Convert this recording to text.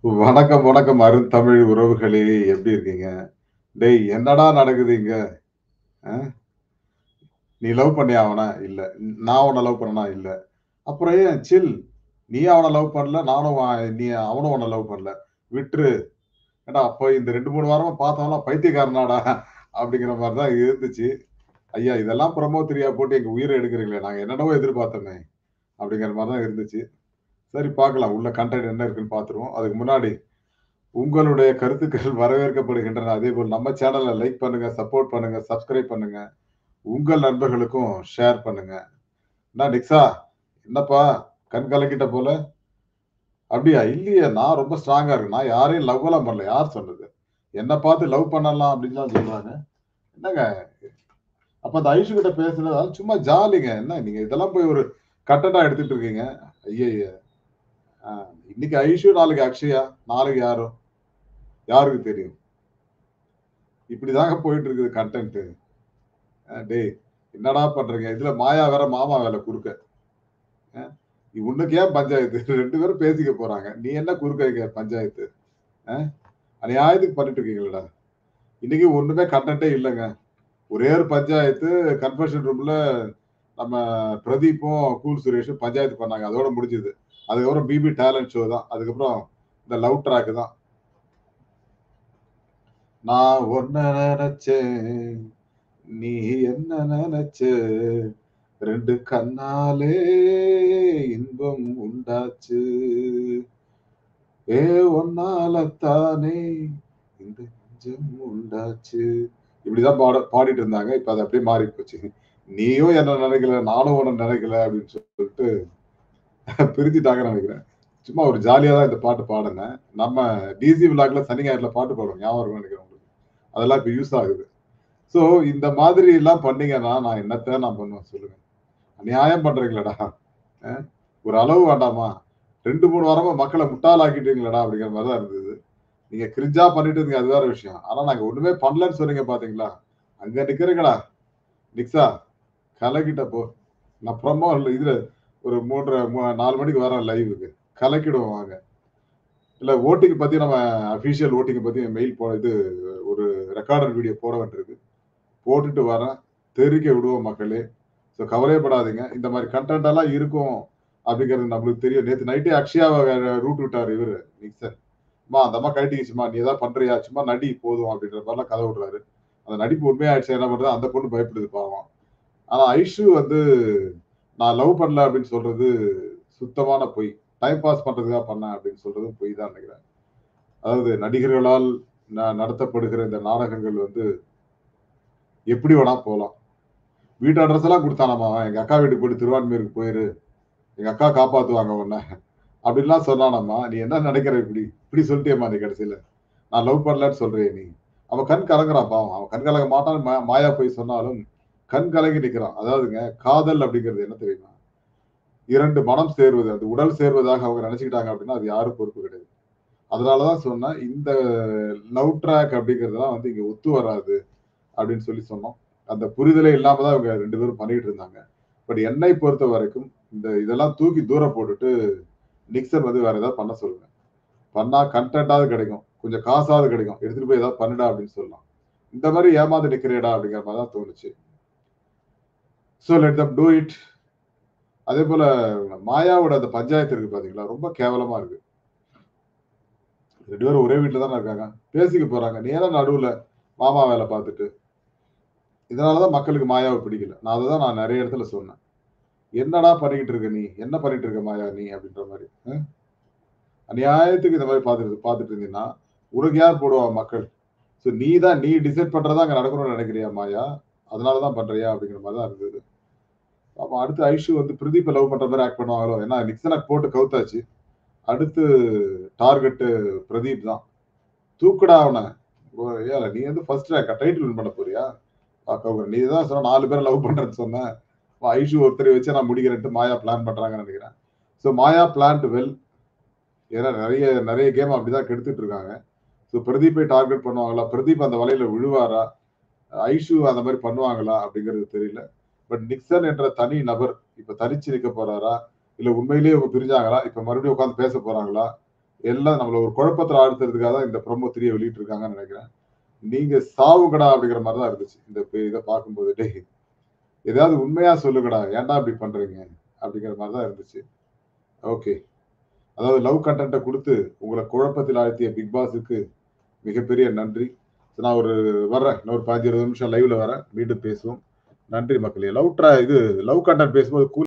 வணக்கம், வணக்கம் அருந்தமிழ் உறவுகளே! எப்படி இருக்கீங்க? டேய் என்னடா நடக்குது இங்க? அ? நீ லவ் பண்ணியா அவன? இல்ல. நான் உன்ன லவ் பண்ணனா? இல்ல. அப்புறம் ஏன் சில். நீ அவன லவ் பண்ணல. நானும் அ நீ அவனும் உன்ன லவ் பண்ணல. விட்ரு. ஏன்டா அப்ப இந்த 2, 3 வாரமா பார்த்தவன்லாம் பைத்தியக்காரனாடா? அப்படிங்கிற மாரி தான் இருந்துச்சு. ஐயா இதெல்லாம் ப்ரமோ 3யா போட்டு எங்க உயிர எடுக்குறீங்களே! நாங்க என்னென்னவோ எதிர்பார்த்தோமே! அப்படிங்கிற மாரி தான் இருந்துச்சு. சரி பார்க்கலாம். உள்ள கன்டென்ட் என்ன இருக்குன்னு பார்த்துருவோம். அதுக்கு முன்னாடி உங்களுடைய கருத்துக்கள் வரவேற்கப்படுகின்றன. அதேபோல் நம்ம சேனல லைக் பண்ணுங்க, சப்போர்ட் பண்ணுங்க, சப்ஸ்கிரைப் பண்ணுங்க. உங்கள் நண்பர்களுக்கும் ஷேர் பண்ணுங்க. என்ன நிக்ஸா? என்னப்பா? கண் கலங்கிட்ட போல? அப்படியா? இல்லையே! நான் ரொம்ப ஸ்ட்ராங்கா இருக்கேன். நான் யாரையும் லவ்வெல்லாம் பண்ணல. யார் சொன்னது? என்ன பார்த்து லவ் பண்ணலாம் அப்படின்லாம் சொல்றாங்க. என்னங்க? அப்ப அந்த ஐஷு கிட்ட பேசுனது அதெல்லாம் சும்மா ஜாலிங்க. என்ன நீங்க இதெல்லாம் போய் ஒரு கன்டென்ட்டா எடுத்துட்டு இருக்கீங்க? ஐய்யய்ய! ஆ இன்னைக்கு ஐஷு, நாளைக்கு அக்ஷயா, நாளைக்கு யாரோ? யாருக்கு தெரியும்? இப்படிதாங்க போயிட்டு இருக்குது கன்டென்ட்டு. அ டேய் என்னடா பண்றீங்க? இதுல மாயா வேற மாமா வேல குறுக்க. அ உனக்கு ஏன் பஞ்சாயத்து? 2 பேரும் பேசிக்க போறாங்க. நீ என்ன குறுக்க வைக்க பஞ்சாயத்து? அ அநியாயத்துக்கு பண்ணிட்டு இருக்கீங்களேடா! இன்னைக்கு ஒண்ணுமே கன்டென்ட்டே இல்லங்க. ஒரே ஒரு பஞ்சாயத்து கன்ஃபெஷன் ரூம்ல நம்ம பிரதீப்பும், கூல் சுரேஷும் பஞ்சாயத்து பண்ணாங்க. அதோட முடிஞ்சது. அதுக்கப்புறம் பிபி டேலண்ட் ஷோ தான். அதுக்கப்புறம் இந்த லவ் ட்ராக் தான். நான் உன்ன நெனச்சேன். நீ என்ன நெனச்ச? 2 கண்ணாலே இன்பம் உண்டாச்சு. ஏ உன்னாலத்தானே இந்த நெஞ்சம் உண்டாச்சு. இப்படிதான் பாட பாடிட்டு இருந்தாங்க. இப்ப அது அப்படியே மாறி போச்சு. நீயும் என்ன நெனைக்கல, நானும் உன்ன நெனைக்கல அப்படின்னு சொல்லிட்டு பிரிஞ்சுட்டாங்கன்னு நெனைக்கிறேன். சும்மா ஒரு ஜாலியா தான் இந்த பாட்டு பாடுனேன். நம்ம டிசி விலாக்ல சனி, ஞாயிறுல பாட்டு பாடுவோம். ஞாபகம் இருக்கும்னு நெனைக்கிறேன் உங்களுக்கு. அதெல்லாம் இப்ப யூஸ் ஆகுது. சோ இந்த மாதிரிலாம் பண்ணீங்கன்னா, நான் என்னத்த நான் பண்ணுவேன் சொல்லுங்க? அநியாயம் பண்றீங்களேடா! அ ஒரு அளவு வேண்டாமா? 2, 3 வாரமா மக்கள முட்டாளாக்கிட்டீங்களேடா! அப்படிங்கிற மாரி தான் இருந்தது. நீங்க கிரிஞ்சா பண்ணிட்டு இருந்தீங்க அது வேற விஷயம். ஆனா நாங்க ஒண்ணுமே பண்ணலன்னு சொன்னீங்க பார்த்தீங்களா? அங்க நிக்கிறீங்கடா. நிக்ஸா கலக்கிட்ட போ. நான் ப்ரமோ இதுல ஒரு 3 மு 4 மணிக்கு வரேன் லைவ்க்கு. கலக்கிடுவோம் வாங்க. இல்ல வோட்டிங் பத்தி நம்ம அபிஷியல் வோட்டிங்க பத்தி மெயில் போ இது ஒரு ரெக்கார்டட் வீடியோ போட வேண்டியிருக்கு. போட்டுட்டு வரேன். தெறிக்க விடுவோம் மக்களே! சோ கவலையப்படாதீங்க. இந்த மாரி கன்டென்ட் எல்லாம் இருக்கும் அப்படிங்கிறது நம்மளுக்கு தெரியும். நேத்து நைட்டே அக்ஷயாவ ரூட் விட்டாரு இவரு நிக்சன். அம்மா அந்த அம்மா கழட்டிக்கிச்சும்மா. நீ ஏதாவது பண்றியா? சும்மா நடி போதும் அப்படின்ற மாரிலாம் கதை விடுறாரு. அந்த நடிப்பு உண்மையாயிடுச்சு என்ன பண்றது? அந்த பொண்ணு பயப்படுது பாவம். ஆனா ஐஷு வந்து நான் லவ் பண்ணல அப்படின்னு சொல்றது சுத்தமான பொய். டைம் பாஸ் பண்றதுக்காக பண்ணேன் அப்படின்னு சொல்றது பொய் தான் நெனைக்கிறேன். அதாவது நடிகர்களால் ந நடத்தப்படுகிற இந்த நாடகங்கள் வந்து எப்படி வேணா போலாம். வீட்டு அட்ரஸ் எல்லாம் குடுத்தானாமா அவன். எங்க அக்கா வீட்டுக்கு போயிட்டு திருவான்மியூருக்கு போயிரு. எங்க அக்கா காப்பாத்துவாங்க உன்ன. அப்படின்லாம் சொன்னானாமா. நீ என்ன நெனைக்கிற இப்படி? இப்படி சொல்லிட்டியேம்மா நீ கடைசில. நான் லவ் பண்ணலன்னு சொல்றியே நீ. அவன் கண் கலங்குறான் பாவம். அவன் கண் கலங்க மாட்டான்னு மா மாயா போய் சொன்னாலும், கண் கலங்கி நிக்கிறான். அதாவதுங்க காதல் அப்படிங்கிறது என்ன தெரியுமா? 2 மனம் சேர்வது. அது உடல் சேர்வதாக அவங்க நெனச்சுக்கிட்டாங்க அப்படின்னா, அது யாரும் பொறுப்பு கிடையாது. அதனால தான் சொன்னேன். இந்த லவ் ட்ராக் அப்படிங்கிறதெல்லாம் வந்து இங்க ஒத்து வராது அப்படின்னு சொல்லி சொன்னோம். அந்த புரிதலே இல்லாம தான் இவங்க 2 பேரும் பண்ணிட்டு இருந்தாங்க. பட் என்னை பொறுத்தவரைக்கும் இந்த இதெல்லாம் தூக்கி தூர போட்டுட்டு நிக்சன் வந்து வேற ஏதாவது பண்ண சொல்லுங்க. பண்ணா கன்டென்ட்டாவது கிடைக்கும். கொஞ்சம் காசாவது கிடைக்கும். எடுத்துட்டு போய் ஏதாவது பண்ணுடா அப்படின்னு சொல்லலாம். இந்த மாரி ஏமாந்து நிக்கிறியேடா அப்படிங்கிற மாரி தான் தோணுச்சு. So let them do it. அதேபோல மாயாவோட அந்த பஞ்சாயத்து இருக்கு பார்த்தீங்களா? ரொம்ப கேவலமா இருக்கு. 2 பேரும் ஒரே வீட்ல தானே இருக்காங்க. பேசிக்க போறாங்க. நீ ஏன் நடுவுல மாமா வேல பார்த்துட்டு? இதனால தான் மக்களுக்கு மாயாவ பிடிக்கல. நான் அததான் நான் நெறைய இடத்துல சொன்னேன். என்னடா பண்ணிக்கிட்டு இருக்க நீ? என்ன பண்ணிட்டு இருக்க மாயா நீ? அப்படின்ற மாரி. அ. அநியாயத்துக்கு இந்த மாரி பார்த்துட்டு பார்த்துட்டு இருந்தீன்னா, உனக்கு யார் போடுவா மக்கள்? சோ நீ தான் நீ டிசைட் பண்றது தான் அங்க நடக்கணும்னு நெனைக்கிறியா மாயா? அதனால தான் பண்றியா? அப்படிங்கிற மாரி தான் இருந்தது. ஆமா அடுத்து ஐஷு வந்து பிரதீப்ப லவ் பண்ற மாரி ஆக்ட் பண்ணுவாங்களோ? ஏன்னா நிக்சன போட்டு கவுத்தாச்சு. அடுத்து டார்கெட் பிரதீப் தான். தூக்குடா அவன. ஓ ஏல நீ வந்து ஃபர்ஸ்ட் ரேங்கா? டைட்டில் வின் பண்ண போறியா? பாக்க நீ தான் சொன்ன 4 பேர லவ் பண்றேன்னு சொன்ன. ஐஷு ஒருத்தரை வச்சு நான் முடிக்கிறேன்ட்டு மாயா பிளான் பண்றாங்கன்னு நெனைக்கிறேன். So Maya planned well. ஏன்னா நெறைய நெறைய கேம் அப்படிதான் கெடுத்துட்டு இருக்காங்க. சோ பிரதீப்பை டார்கெட் பண்ணுவாங்களா? பிரதீப் அந்த வலையில விழுவாரா? ஐஷு அந்த மாரி பண்ணுவாங்களா? அப்படிங்கிறது தெரியல. பட் நிக்சன் என்ற தனி நபர் இப்ப தனிச்சு நிக்க போறாரா? இல்ல உண்மையிலேயே இவங்க பிரிஞ்சாங்களா? இப்ப மறுபடியும் உட்கார்ந்து பேச போறாங்களா? எல்லாம் நம்மள ஒரு குழப்பத்துல ஆழ்த்துறதுக்காக தான் இந்த ப்ரோமோ த்ரீயை வெளியிட்டு இருக்காங்கன்னு நினைக்கிறேன் நீங்க சாவுங்கடா அப்படிங்கிற மாதிரி தான் இருந்துச்சு இந்த பே- இதை பார்க்கும்போது டேய் ஏதாவது உண்மையா சொல்லுங்கடா ஏன்டா இப்படி பண்றீங்க அப்படிங்கிற மாதிரி தான் இருந்துச்சு ஓகே அதாவது லவ் கண்டென்ட்டை கொடுத்து உங்களை குழப்பத்தில் ஆழ்த்திய பிக் பாஸுக்கு மிகப்பெரிய நன்றி நான் ஒரு வர்றேன் இன்னொரு பதினஞ்சு இருபது நிமிஷம் லைவ்ல வரேன் மீண்டும் பேசுவோம் நன்றி மக்களே லவ் ட்ரா இது லவ் கண்டென்ட் பேசும்போது கூல்